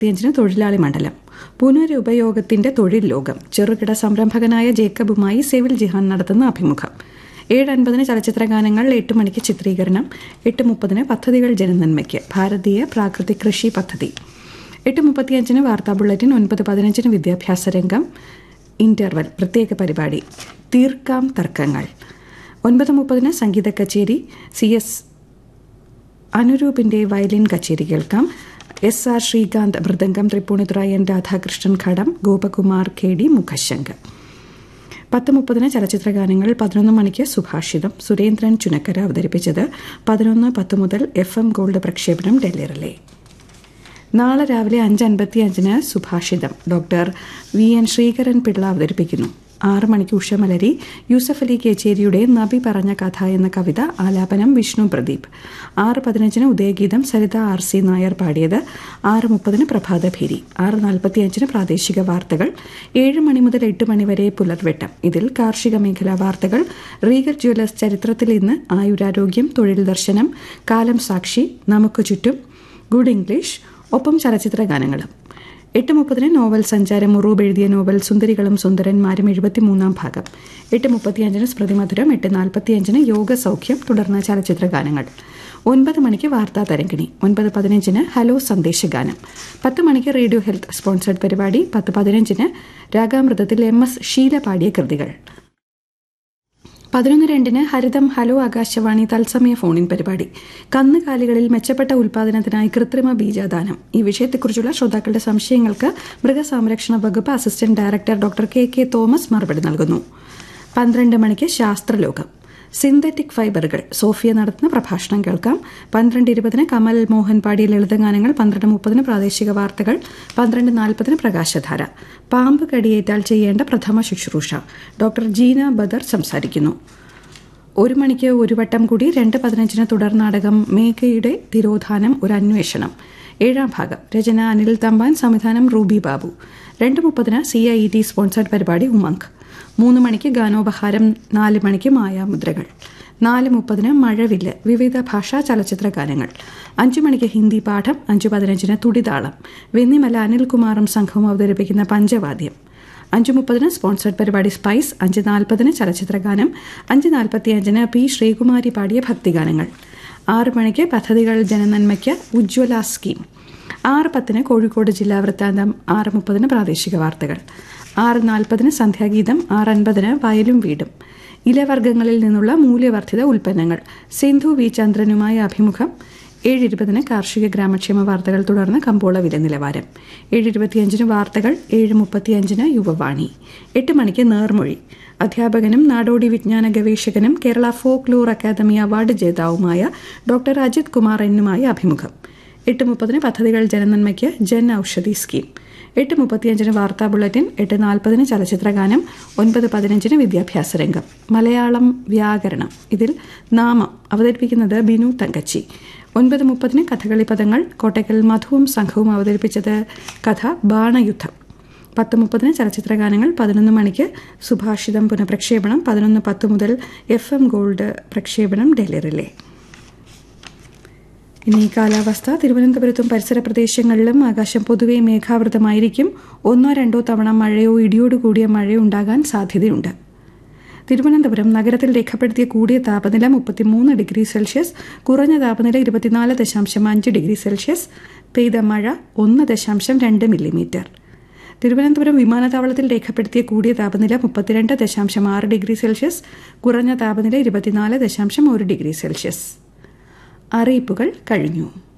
യഞ്ചിന് തൊഴിലാളി മണ്ഡലം പുനരുപയോഗത്തിന്റെ തൊഴിൽ ലോകം ചെറുകിട സംരംഭകനായ ജേക്കബുമായി സിവിൽ ജിഹാൻ നടത്തുന്ന അഭിമുഖം ഏഴ് അൻപതിന് ചലച്ചിത്ര ഗാനങ്ങൾ എട്ട് മണിക്ക് ചിത്രീകരണം എട്ട് മുപ്പതിന് പദ്ധതികൾ ജനനന്മയ്ക്ക് ഭാരതീയ പ്രാകൃതിക് കൃഷി പദ്ധതി എട്ട് മുപ്പത്തിയഞ്ചിന് വാർത്താ ബുള്ളറ്റിൻ ഒൻപത് പതിനഞ്ചിന് വിദ്യാഭ്യാസ രംഗം ഇന്റർവൽ പ്രത്യേക പരിപാടി തീർക്കാം തർക്കങ്ങൾ ഒൻപത് മുപ്പതിന് സംഗീത കച്ചേരി സി എസ് അനുരൂപിന്റെ വയലിൻ കച്ചേരി കേൾക്കാം S R Srikanth mridangam Tripunithura N Radhakrishnan ghatam Gopakumar K D Mukhashankar പത്ത് മുപ്പതിന് ചലച്ചിത്ര ഗാനങ്ങൾ പതിനൊന്ന് മണിക്ക് സുഭാഷിതം സുരേന്ദ്രൻ ചുനക്കര അവതരിപ്പിച്ചത് പതിനൊന്ന് പത്ത് മുതൽ എഫ് എം ഗോൾഡ് പ്രക്ഷേപണം ഡൽഹി റിലേ നാളെ രാവിലെ അഞ്ച് അൻപത്തി അഞ്ചിന് Subhashitam doctor V N Sreekaran Pillai അവതരിപ്പിക്കുന്നു ആറ് മണിക്ക് ഉഷമലരി യൂസഫ് അലി കേച്ചേരിയുടെ നബി പറഞ്ഞ കഥ എന്ന കവിത ആലാപനം വിഷ്ണു പ്രദീപ് ആറ് പതിനഞ്ചിന് ഉദയഗീതം സരിത ആർ സി നായർ പാടിയത് ആറ് മുപ്പതിന് പ്രഭാതഭേരി ആറ് നാൽപ്പത്തിയഞ്ചിന് പ്രാദേശിക വാർത്തകൾ ഏഴ് മണി മുതൽ എട്ട് മണി വരെ പുലർവെട്ടം ഇതിൽ കാർഷിക മേഖലാ വാർത്തകൾ റീഗൽ ജ്വല്ലേഴ്സ് ചരിത്രത്തിൽ ഇന്ന് ആയുരാരോഗ്യം തൊഴിൽ ദർശനം കാലം സാക്ഷി നമുക്ക് ചുറ്റും ഗുഡ് ഇംഗ്ലീഷ് ഒപ്പം ചലച്ചിത്ര ഗാനങ്ങളും എട്ട് മുപ്പതിന് നോവൽ സഞ്ചാരം മുറൂബ് എഴുതിയ നോവൽ സുന്ദരികളും സുന്ദരന്മാരും എഴുപത്തിമൂന്നാം ഭാഗം എട്ട് മുപ്പത്തിയഞ്ചിന് സ്മൃതി മധുരം എട്ട് നാൽപ്പത്തിയഞ്ചിന് യോഗ സൗഖ്യം തുടർന്ന് ചലച്ചിത്ര ഗാനങ്ങൾ ഒൻപത് മണിക്ക് വാർത്താ തരംഗിണി ഒൻപത് പതിനഞ്ചിന് ഹലോ സന്ദേശഗാനം പത്ത് മണിക്ക് റേഡിയോ ഹെൽത്ത് സ്പോൺസർഡ് പരിപാടി പത്ത് പതിനഞ്ചിന് രാഗാമൃതത്തിൽ എം എസ് ഷീല പാടിയ കൃതികൾ പതിനൊന്ന് രണ്ടിന് ഹരിതം ഹലോ ആകാശവാണി തത്സമയ ഫോണിൻ പരിപാടി കന്നുകാലികളിൽ മെച്ചപ്പെട്ട ഉൽപാദനത്തിനായി കൃത്രിമ ബീജാദാനം ഈ വിഷയത്തെക്കുറിച്ചുള്ള ശ്രോതാക്കളുടെ സംശയങ്ങൾക്ക് മൃഗസംരക്ഷണ വകുപ്പ് assistant director doctor K K Thomas മറുപടി നൽകുന്നു പന്ത്രണ്ട് മണിക്ക് ശാസ്ത്രലോകം സിന്തറ്റിക് ഫൈബറുകൾ സോഫിയ നടത്തുന്ന പ്രഭാഷണം കേൾക്കാം പന്ത്രണ്ട് ഇരുപതിന് കമൽ മോഹൻ പാടിയ ലളിതഗാനങ്ങൾ പന്ത്രണ്ട് മുപ്പതിന് പ്രാദേശിക വാർത്തകൾ പന്ത്രണ്ട് നാൽപ്പതിന് പ്രകാശധാര പാമ്പ് കടിയേറ്റാൽ ചെയ്യേണ്ട പ്രഥമ ശുശ്രൂഷ ഡോക്ടർ ജീന ബദർ സംസാരിക്കുന്നു ഒരു മണിക്ക് ഒരു വട്ടം കൂടി രണ്ട് പതിനഞ്ചിന് തുടർ നാടകം മേഘയുടെ തിരോധാനം ഒരു അന്വേഷണം ഏഴാം ഭാഗം രചന അനിൽ തമ്പാൻ സംവിധാനം റൂബി ബാബു രണ്ട് മുപ്പതിന് C I E T sponsored പരിപാടി ഉമങ്ക് മൂന്ന് മണിക്ക് ഗാനോപഹാരം നാല് മണിക്ക് മായാമുദ്രകൾ നാല് മുപ്പതിന് മഴവില്ല് വിവിധ ഭാഷാ ചലച്ചിത്ര ഗാനങ്ങൾ അഞ്ചു മണിക്ക് ഹിന്ദി പാഠം അഞ്ചു പതിനഞ്ചിന് തുടിതാളം വെന്നിമല അനിൽകുമാറും സംഘവും അവതരിപ്പിക്കുന്ന പഞ്ചവാദ്യം അഞ്ചു മുപ്പതിന് സ്പോൺസർഡ് പരിപാടി സ്പൈസ് അഞ്ച് നാൽപ്പതിന് ചലച്ചിത്ര ഗാനം അഞ്ച് നാൽപ്പത്തിയഞ്ചിന് പി ശ്രീകുമാരി പാടിയ ഭക്തിഗാനങ്ങൾ ആറ് മണിക്ക് പദ്ധതികൾ ജനനന്മയ്ക്ക് ഉജ്ജ്വല സ്കീം ആറ് പത്തിന് കോഴിക്കോട് ജില്ലാ വൃത്താന്തം ആറ് മുപ്പതിന് പ്രാദേശിക വാർത്തകൾ ആറ് നാൽപ്പതിന് സന്ധ്യാഗീതം ആറ് അൻപതിന് വയലും വീടും ഇലവർഗ്ഗങ്ങളിൽ നിന്നുള്ള മൂല്യവർദ്ധിത ഉൽപ്പന്നങ്ങൾ സിന്ധു വി ചന്ദ്രനുമായ അഭിമുഖം ഏഴ് ഇരുപതിന് കാർഷിക ഗ്രാമക്ഷേമ വാർത്തകൾ തുടർന്ന് കമ്പോള വില നിലവാരം ഏഴ് ഇരുപത്തിയഞ്ചിന് വാർത്തകൾ ഏഴ് മുപ്പത്തിയഞ്ചിന് യുവവാണി എട്ട് മണിക്ക് നേർമൊഴി അധ്യാപകനും നാടോടി വിജ്ഞാന ഗവേഷകനും Kerala folklore academy award ജേതാവുമായ ഡോക്ടർ അജിത് കുമാർ എന്നുമായി അഭിമുഖം എട്ട് മുപ്പതിന് പദ്ധതികൾ ജനനന്മയ്ക്ക് ജൻ ഔഷധി സ്കീം എട്ട് മുപ്പത്തിയഞ്ചിന് വാർത്താ ബുള്ളറ്റിൻ എട്ട് നാൽപ്പതിന് ചലച്ചിത്ര ഗാനം ഒൻപത് പതിനഞ്ചിന് വിദ്യാഭ്യാസ രംഗം മലയാളം വ്യാകരണം ഇതിൽ നാമം അവതരിപ്പിക്കുന്നത് ബിനു തങ്കച്ചി ഒൻപത് മുപ്പതിന് കഥകളി പദങ്ങൾ കോട്ടയ്ക്കൽ മധുവും സംഘവും അവതരിപ്പിച്ചത് കഥ ബാണയുദ്ധം പത്ത് മുപ്പതിന് ചലച്ചിത്ര ഗാനങ്ങൾ പതിനൊന്ന് മണിക്ക് സുഭാഷിതം പുനഃപ്രക്ഷേപണം പതിനൊന്ന് പത്ത് മുതൽ എഫ് എം ഗോൾഡ് പ്രക്ഷേപണം ഡൽഹി റിലേ ഇനി കാലാവസ്ഥ തിരുവനന്തപുരത്തും പരിസര പ്രദേശങ്ങളിലും ആകാശം പൊതുവെ മേഘാവൃതമായിരിക്കും ഒന്നോ രണ്ടോ തവണ മഴയോ ഇടിയോട് കൂടിയ മഴയോ ഉണ്ടാകാൻ സാധ്യതയുണ്ട് തിരുവനന്തപുരം നഗരത്തിൽ രേഖപ്പെടുത്തിയ കൂടിയ താപനില മുപ്പത്തിമൂന്ന് ഡിഗ്രി സെൽഷ്യസ് കുറഞ്ഞ താപനില ഇരുപത്തിനാല് ദശാംശം അഞ്ച് ഡിഗ്രി സെൽഷ്യസ് പെയ്ത മഴ ഒന്ന് ദശാംശം രണ്ട് മില്ലിമീറ്റർ തിരുവനന്തപുരം വിമാനത്താവളത്തിൽ രേഖപ്പെടുത്തിയ കൂടിയ താപനില മുപ്പത്തിരണ്ട് ദശാംശം ആറ് ഡിഗ്രി സെൽഷ്യസ് കുറഞ്ഞ താപനില ഇരുപത്തിനാല് ദശാംശം ഒരു ഡിഗ്രി സെൽഷ്യസ് അറിയിപ്പുകൾ കഴിഞ്ഞു